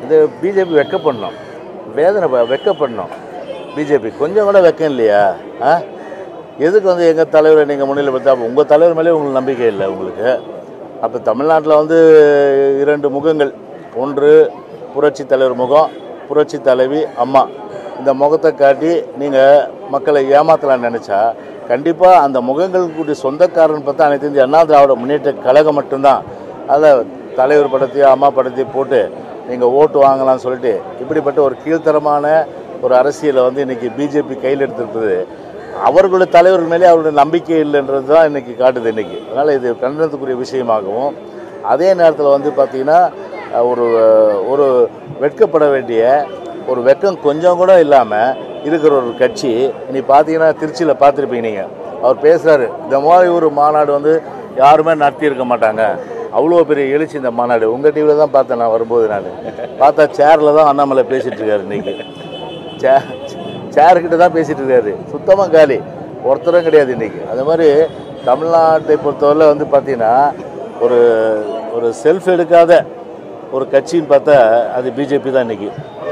இந்த பிஜேபி வெக்கப்படணும் வேதனை ப- வெக்கப்படணும் பிஜேபி கொஞ்சம் கூட வெக்கம் இல்லையா ஆ எதுக்கு வந்து எங்கள் தலைவரை நீங்கள் முன்னிலை பற்றி அப்போ உங்கள் தலைவர் மேலே உங்களுக்கு நம்பிக்கை இல்லை உங்களுக்கு அப்போ தமிழ்நாட்டில் வந்து இரண்டு முகங்கள் ஒன்று புரட்சி தலைவர் முகம் புரட்சி தலைவி அம்மா இந்த முகத்தை காட்டி நீங்கள் மக்களை ஏமாத்தலாம்னு நினச்சா கண்டிப்பாக அந்த முகங்களுக்குடைய சொந்தக்காரன் பார்த்தா அனைத்து இந்திய அண்ணா திராவிட முன்னேற்ற கழகம் மட்டும்தான் அதில் தலைவர் படத்தையும் அம்மா படத்தையும் போட்டு நீங்கள் ஓட்டு வாங்கலாம்னு சொல்லிட்டு இப்படிப்பட்ட ஒரு கீழ்த்தரமான ஒரு அரசியலை வந்து இன்றைக்கி பிஜேபி கையில் எடுத்திருக்குது அவர்களுடைய தலைவர் மேலே அவருடைய நம்பிக்கை இல்லைன்றது தான் இன்றைக்கி காட்டுது இன்றைக்கி அதனால் இது கண்டனத்துக்குரிய விஷயமாகவும் அதே நேரத்தில் வந்து பார்த்திங்கன்னா அஹ், ஒரு ஒரு வெட்கப்பட வேண்டிய ஒரு வெக்கம் கொஞ்சம் கூட இல்லாமல் இருக்கிற ஒரு கட்சி நீ பார்த்தீங்கன்னா திருச்சியில் பார்த்துருப்பீங்க நீங்கள் அவர் பேசுகிறாரு இந்த மாதிரி ஒரு மாநாடு வந்து யாருமே நடத்தியிருக்க மாட்டாங்க அவ்வளோ பெரிய எழுச்சி இந்த மாநாடு உங்கள் டிவியில் தான் பார்த்தேன் நான் வரும்போது நான் பார்த்தா சேரில் தான் அண்ணாமலை பேசிகிட்டு இருக்காரு இன்றைக்கி சே சேருக்கிட்ட தான் பேசிகிட்டு இருக்காரு சுத்தமாக காலி ஒருத்தரும் கிடையாது இன்றைக்கி அது மாதிரி தமிழ்நாட்டை பொறுத்தவரை வந்து பார்த்தீங்கன்னா ஒரு ஒரு செல்ஃப் எடுக்காத ஒரு கட்சின்னு பார்த்தா அது பிஜேபி தான் இன்றைக்கி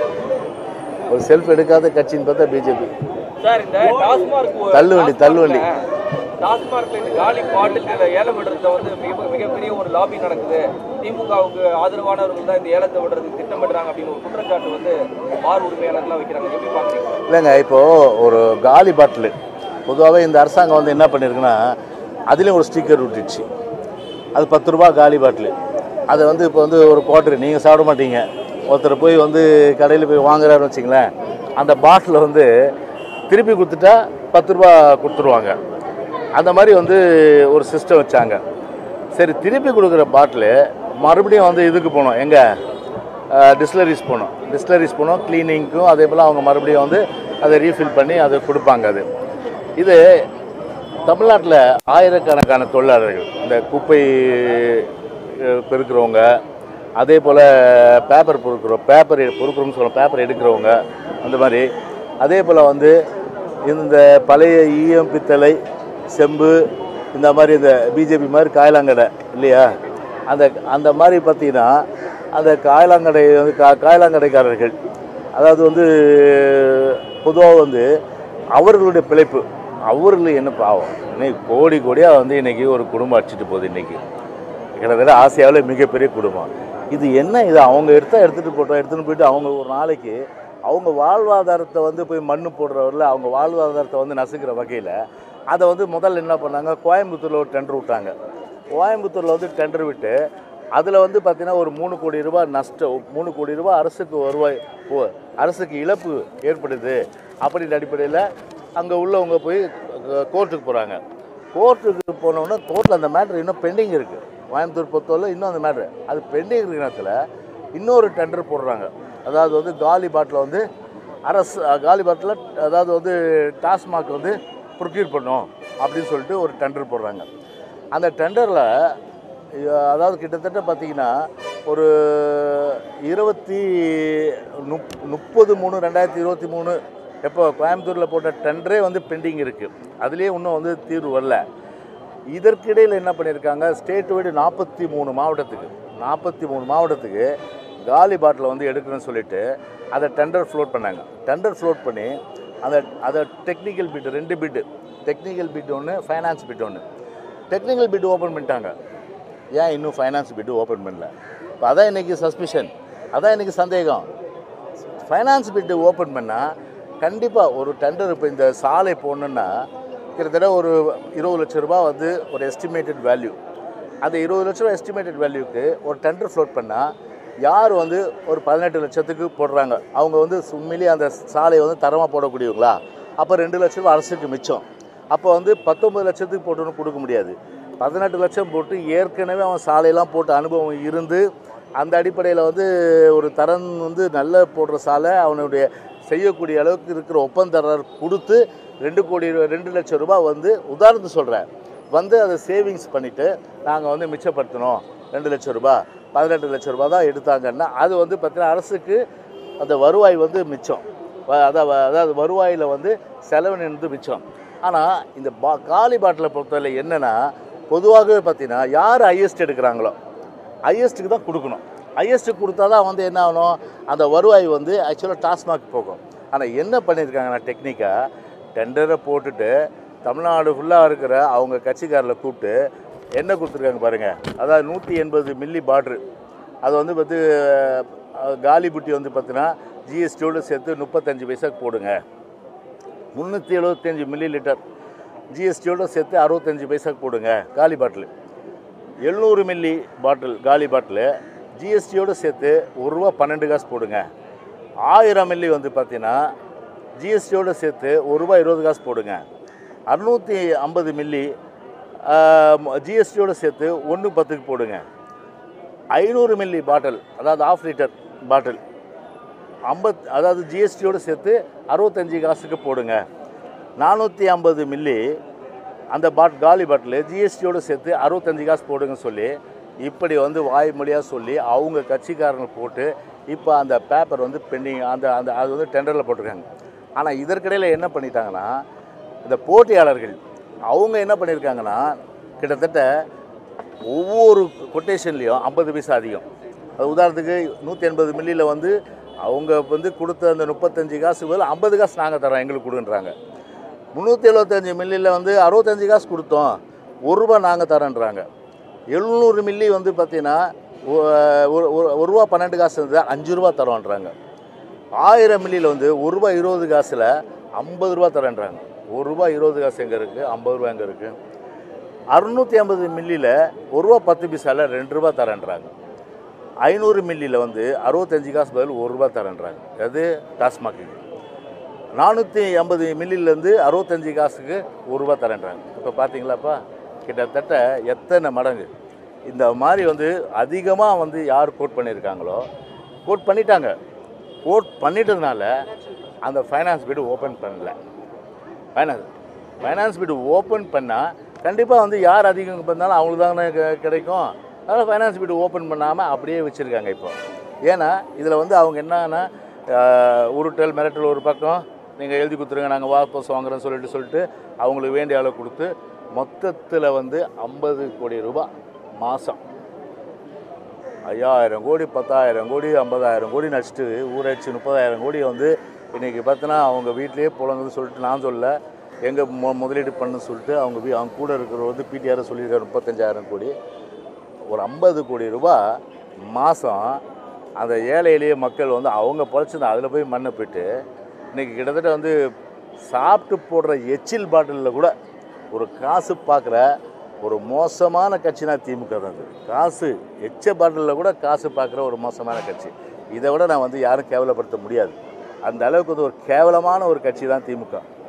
ஒரு செல்ஃப் எடுக்காத கட்சின்னு பார்த்தா பிஜேபி சார் இந்த டாஸ்மார்க் தள்ளுவண்டி, தள்ளுவண்டி. டாஸ்மார்க்ல இந்த காலி பாட்டில் ஏலம் விடுறத வந்து மிக மிகப்பெரிய ஒரு லாபி நடக்குது திமுகவுக்கு ஆதரவானவர்கள் தான் இந்த ஏலத்தை விடுறதுக்கு திட்டமிடுறாங்க அப்படின்னு ஒரு குற்றச்சாட்டு வந்து பார் உரிமையாளர்லாம் வைக்கிறாங்க எப்படி பாக்குறீங்க இல்லைங்க இப்போது ஒரு காலி பாட்டில் பொதுவாகவே இந்த அரசாங்கம் வந்து என்ன பண்ணியிருக்குன்னா அதுலேயும் ஒரு ஸ்டிக்கர் விட்டுடுச்சு அது பத்து ரூபா காலி பாட்டில் அதை வந்து இப்போ வந்து ஒரு குவார்டர் நீங்கள் சாப்பிட மாட்டீங்க ஒருத்தர் போய் வந்து கடையில் போய் வாங்குறாருன்னு வச்சிங்களேன் அந்த பாட்டிலை வந்து திருப்பி கொடுத்துட்டா பத்து ரூபா கொடுத்துருவாங்க அந்த மாதிரி வந்து ஒரு சிஸ்டம் வச்சாங்க சரி திருப்பி கொடுக்குற பாட்டிலு மறுபடியும் வந்து இதுக்கு போனோம் எங்கே டிஸ்லரிஸ் போனோம் டிஸ்லரிஸ் போனோம் க்ளீனிங்க்கும் அதே போல் அவங்க மறுபடியும் வந்து அதை ரீஃபில் பண்ணி அதை கொடுப்பாங்க அது இது தமிழ்நாட்டில் ஆயிரக்கணக்கான தொழிலாளர்கள் இந்த குப்பை அஹ், பெருக்கிறவங்க அதே போல் பேப்பர் பொறுக்கிறோம் பேப்பர் பொறுக்கிறோம்னு சொல்லுவோம் பேப்பர் எடுக்கிறவங்க அந்த மாதிரி அதே போல் வந்து இந்த பழைய ஈயம் பித்தளை செம்பு இந்த மாதிரி இந்த பிஜேபி மாதிரி காயலாங்கடை இல்லையா அந்த அந்த மாதிரி பார்த்தீங்கன்னா அந்த காயலாங்கடை வந்து கா காயலாங்கடைக்காரர்கள் அதாவது வந்து பொதுவாக வந்து அவர்களுடைய பிழைப்பு அவர்கள் என்ன பாவம் இன்னைக்கு கோடி கோடியாக வந்து இன்னைக்கு ஒரு குடும்பம் அடிச்சிட்டு போகுது இன்னைக்கு கிட்டத்தட்ட ஆசியாவில் மிகப்பெரிய குடும்பம் இது என்ன இது அவங்க எடுத்தா எடுத்துகிட்டு போட்டோம் எடுத்துகிட்டு போயிட்டு அவங்க ஒரு நாளைக்கு அவங்க வாழ்வாதாரத்தை வந்து போய் மண்ணு போடுறவரில் அவங்க வாழ்வாதாரத்தை வந்து நசுக்கிற வகையில் அதை வந்து முதல்ல என்ன பண்ணாங்க கோயம்புத்தூரில் ஒரு டெண்டர் விட்டாங்க கோயம்புத்தூரில் வந்து டெண்டர் விட்டு அதில் வந்து பார்த்தீங்கன்னா ஒரு மூணு கோடி ரூபாய் நஷ்டம் மூணு கோடி ரூபாய் அரசுக்கு வருவாய் ஓ அரசுக்கு இழப்பு ஏற்படுது அப்படின்ற அடிப்படையில் அங்கே உள்ளவங்க போய் கோர்ட்டுக்கு போகிறாங்க கோர்ட்டுக்கு போனோன்னா கோர்ட்டில் அந்த மேட்ரு இன்னும் பெண்டிங் இருக்குது கோயம்புத்தூர் பொறுத்தவரை இன்னும் அந்த மேட்ரு அது பெண்டிங் இருக்கிற நேரத்தில் இன்னொரு டெண்டர் போடுறாங்க அதாவது வந்து காலி பாட்டில் வந்து அரசு அஹ், காலி பாட்டில் அதாவது வந்து டாஸ்மாக் வந்து ப்ரொக்யூர் பண்ணும் அப்படின்னு சொல்லிட்டு ஒரு டெண்டர் போடுறாங்க அந்த டெண்டரில் அதாவது கிட்டத்தட்ட பார்த்தீங்கன்னா ஒரு இருபத்தி முப் முப்பது மூணு ரெண்டாயிரத்தி இருபத்தி மூணு எப்போ கோயம்புத்தூரில் போட்ட டெண்டரே வந்து பெண்டிங் இருக்குது அதுலேயே இன்னும் வந்து தீர்வு வரல இதற்கிடையில் என்ன பண்ணியிருக்காங்க ஸ்டேட் வைடு நாற்பத்தி மூணு மாவட்டத்துக்கு நாற்பத்தி மூணு மாவட்டத்துக்கு காலி பாட்டில் வந்து எடுக்கணும்னு சொல்லிட்டு அதை டெண்டர் ஃப்ளோட் பண்ணாங்க டெண்டர் ஃப்ளோட் பண்ணி அந்த அதை டெக்னிக்கல் பிட் ரெண்டு பிட்டு டெக்னிக்கல் பிட் ஒன்று ஃபைனான்ஸ் பிட் ஒன்று டெக்னிக்கல் பிட் ஓப்பன் பண்ணிட்டாங்க ஏன் இன்னும் ஃபைனான்ஸ் பிட்டு ஓப்பன் பண்ணல இப்போ அதான் இன்றைக்கி சஸ்பிஷன் அதான் இன்றைக்கி சந்தேகம் ஃபைனான்ஸ் பிட்டு ஓப்பன் பண்ணால் கண்டிப்பாக ஒரு டெண்டர் இப்போ இந்த சாலை போடணுன்னா கிட்டத்தட்ட ஒரு இருபது லட்ச ரூபாய் வந்து ஒரு எஸ்டிமேட்டட் வேல்யூ அந்த இருபது லட்ச ரூபா எஸ்டிமேட்டட் வேல்யூக்கு ஒரு டெண்டர் ஃப்ளோட் பண்ணால் யார் வந்து ஒரு பதினெட்டு லட்சத்துக்கு போடுறாங்க அவங்க வந்து உண்மையிலேயே அந்த சாலையை வந்து தரமாக போடக்கூடியவங்களா அப்போ ரெண்டு லட்ச ரூபா அரசுக்கு மிச்சம் அப்போ வந்து பத்தொம்பது லட்சத்துக்கு போட்டுன்னு கொடுக்க முடியாது பதினெட்டு லட்சம் போட்டு ஏற்கனவே அவன் சாலையெல்லாம் போட்டு அனுபவம் இருந்து அந்த அடிப்படையில் வந்து ஒரு தரம் வந்து நல்ல போடுற சாலை அவனுடைய செய்யக்கூடிய அளவுக்கு இருக்கிற ஒப்பந்ததாரர் கொடுத்து ரெண்டு கோடி ரூ- ரெண்டு லட்சம் ரூபாய் வந்து உதாரணத்துக்கு சொல்கிறேன் வந்து அதை சேவிங்ஸ் பண்ணிவிட்டு நாங்கள் வந்து மிச்சப்படுத்தினோம் ரெண்டு லட்சம் ரூபாய் பதினெட்டு லட்சம் ரூபாய் தான் எடுத்தாங்கன்னா அது வந்து பார்த்தீங்கன்னா அரசுக்கு அந்த வருவாய் வந்து மிச்சம் வ- அதாவது அதாவது வருவாயில் வந்து செலவினது மிச்சம் ஆனால் இந்த பா காலி பாட்டிலை பொறுத்தவரை என்னென்னா பொதுவாகவே பார்த்தீங்கன்னா யார் ஹையஸ்ட் எடுக்கிறாங்களோ ஹையஸ்ட்டுக்கு தான் கொடுக்கணும் ஹையஸ்ட்டு கொடுத்தா தான் வந்து என்ன ஆகணும் அந்த வருவாய் வந்து ஆக்சுவலாக டாஸ்மாக் போகும் ஆனால் என்ன பண்ணியிருக்காங்கன்னா டெக்னிக்காக டெண்டரை போட்டுட்டு தமிழ்நாடு ஃபுல்லாக இருக்கிற அவங்க கட்சிக்காரில் கூப்பிட்டு என்ன கொடுத்துருக்காங்க பாருங்கள் அதாவது நூற்றி எண்பது மில்லி பாட்ரு அது வந்து பார்த்து அஹ், காலி புட்டி வந்து பார்த்தீங்கன்னா ஜிஎஸ்டியோடு சேர்த்து முப்பத்தஞ்சு பைசாக்கு போடுங்க முந்நூற்றி எழுபத்தஞ்சு மில்லி லிட்டர் ஜிஎஸ்டியோடு சேர்த்து அறுபத்தஞ்சு பைசாக்கு போடுங்க காலி பாட்டில் எழுநூறு மில்லி பாட்டில் காலி பாட்டில் ஜிஎஸ்டியோடு சேர்த்து ஒரு ரூபா பன்னெண்டு காசு போடுங்க ஆயிரம் மில்லி வந்து பார்த்தீங்கன்னா ஜிஎஸ்டியோடு சேர்த்து ஒரு ரூபா இருபது காசு போடுங்க அறுநூற்றி ஐம்பது மில்லி ஜிஎஸ்டியோடு சேர்த்து ஒன்று பத்துக்கு போடுங்க ஐநூறு மில்லி பாட்டில் அதாவது ஆஃப் லிட்டர் பாட்டில் ஐம்பத் அதாவது ஜிஎஸ்டியோடு சேர்த்து அறுபத்தஞ்சி காசுக்கு போடுங்க நானூற்றி ஐம்பது மில்லி அந்த பாட் காலி பாட்டில் ஜிஎஸ்டியோடு சேர்த்து அறுபத்தஞ்சி காசு போடுங்கன்னு சொல்லி இப்படி வந்து வாய்மொழியாக சொல்லி அவங்க கட்சிக்காரங்க போட்டு இப்போ அந்த பேப்பர் வந்து பெண்டிங் அந்த அந்த அது வந்து டெண்டரில் போட்டிருக்காங்க ஆனால் இதற்கிடையில் என்ன பண்ணிட்டாங்கன்னா இந்த போட்டியாளர்கள் அவங்க என்ன பண்ணியிருக்காங்கன்னா கிட்டத்தட்ட ஒவ்வொரு கொட்டேஷன்லேயும் ஐம்பது பைசா அதிகம் அது உதாரணத்துக்கு நூற்றி எண்பது மில்லியில் வந்து அவங்க வந்து கொடுத்த அந்த முப்பத்தஞ்சு காசு பதில் ஐம்பது காசு நாங்கள் தரோம் எங்களுக்கு கொடுன்றாங்க முந்நூற்றி எழுபத்தஞ்சு மில்லியில் வந்து அறுபத்தஞ்சு காசு கொடுத்தோம் ஒரு ரூபா நாங்கள் தரோன்றாங்க எழுநூறு மில்லி வந்து பார்த்தீங்கன்னா ஒ- ஒரு ஒரு- ஒரு ரூபா பன்னெண்டு காசு இருந்தால் அஞ்சு ரூபா தரோன்றாங்க ஆயிரம் மில்லியில் வந்து ஒரு ரூபா இருபது காசில் ஐம்பது ரூபா தரேன்றாங்க ஒரு ரூபா இருபது காசு எங்கே இருக்குது ஐம்பது ரூபா எங்கே இருக்குது அறுநூற்றி ஐம்பது மில்லியில் ஒரு ரூபா பத்து பைசாவில் ரெண்டு ரூபா தரேன்றாங்க ஐநூறு மில்லியில் வந்து அறுபத்தஞ்சு காசு பதில் ஒரு ரூபா தரேன்றாங்க அது டாஸ்மாக்கு நானூற்றி ஐம்பது மில்லிலேருந்து அறுபத்தஞ்சு காசுக்கு ஒரு ரூபா தரேன்றாங்க இப்போ பார்த்தீங்களாப்பா கிட்டத்தட்ட எத்தனை மடங்கு இந்த மாதிரி வந்து அதிகமாக வந்து யார் கோட் பண்ணியிருக்காங்களோ கோட் பண்ணிட்டாங்க கோட் பண்ணிட்டதுனால அந்த ஃபைனான்ஸ் பீடு ஓப்பன் பண்ணல ஃபைனான்ஸ் ஃபைனான்ஸ் பீடு ஓப்பன் பண்ணால் கண்டிப்பாக வந்து யார் அதிகம் பண்ணாலும் அவங்களுக்கு தானே கி- கிடைக்கும் அதனால் ஃபைனான்ஸ் பீடு ஓப்பன் பண்ணாமல் அப்படியே வச்சுருக்காங்க இப்போ ஏன்னா இதில் வந்து அவங்க என்னன்னா ஆஹ், உருட்டல் மிரட்டல் ஒரு பக்கம் நீங்கள் எழுதி கொடுத்துருங்க நாங்கள் வாபஸ் வாங்குறோன்னு சொல்லிட்டு சொல்லிட்டு அவங்களுக்கு வேண்டிய அளவு கொடுத்து மொத்தத்தில் வந்து ஐம்பது கோடி ரூபாய் மாதம் ஐயாயிரம் கோடி பத்தாயிரம் கோடி ஐம்பதாயிரம் கோடி நடிச்சிட்டு ஊராட்சி முப்பதாயிரம் கோடி வந்து இன்றைக்கி பார்த்தீங்கன்னா அவங்க வீட்டிலேயே புழங்குதுன்னு சொல்லிட்டு நான் சொல்ல எங்கே மொ முதலீடு பண்ணு சொல்லிட்டு அவங்க வீ அவங்க கூட இருக்கிறவர் வந்து பிடிஆர் சொல்லியிருக்காரு முப்பத்தஞ்சாயிரம் கோடி ஒரு ஐம்பது கோடி ரூபாய் மாதம் அந்த ஏழை எளிய மக்கள் வந்து அவங்க பொழைச்சிருந்தா அதில் போய் மண்ணை போயிட்டு இன்றைக்கி கிட்டத்தட்ட வந்து சாப்பிட்டு போடுற எச்சில் பாட்டிலில் கூட ஒரு காசு பார்க்குற ஒரு மோசமான கட்சினா திமுக தான் அது காசு எச்ச பாட்டிலில் கூட காசு பார்க்குற ஒரு மோசமான கட்சி இதை விட நான் வந்து யாரும் கேவலப்படுத்த முடியாது அந்த அளவுக்கு வந்து ஒரு கேவலமான ஒரு கட்சி தான் திமுக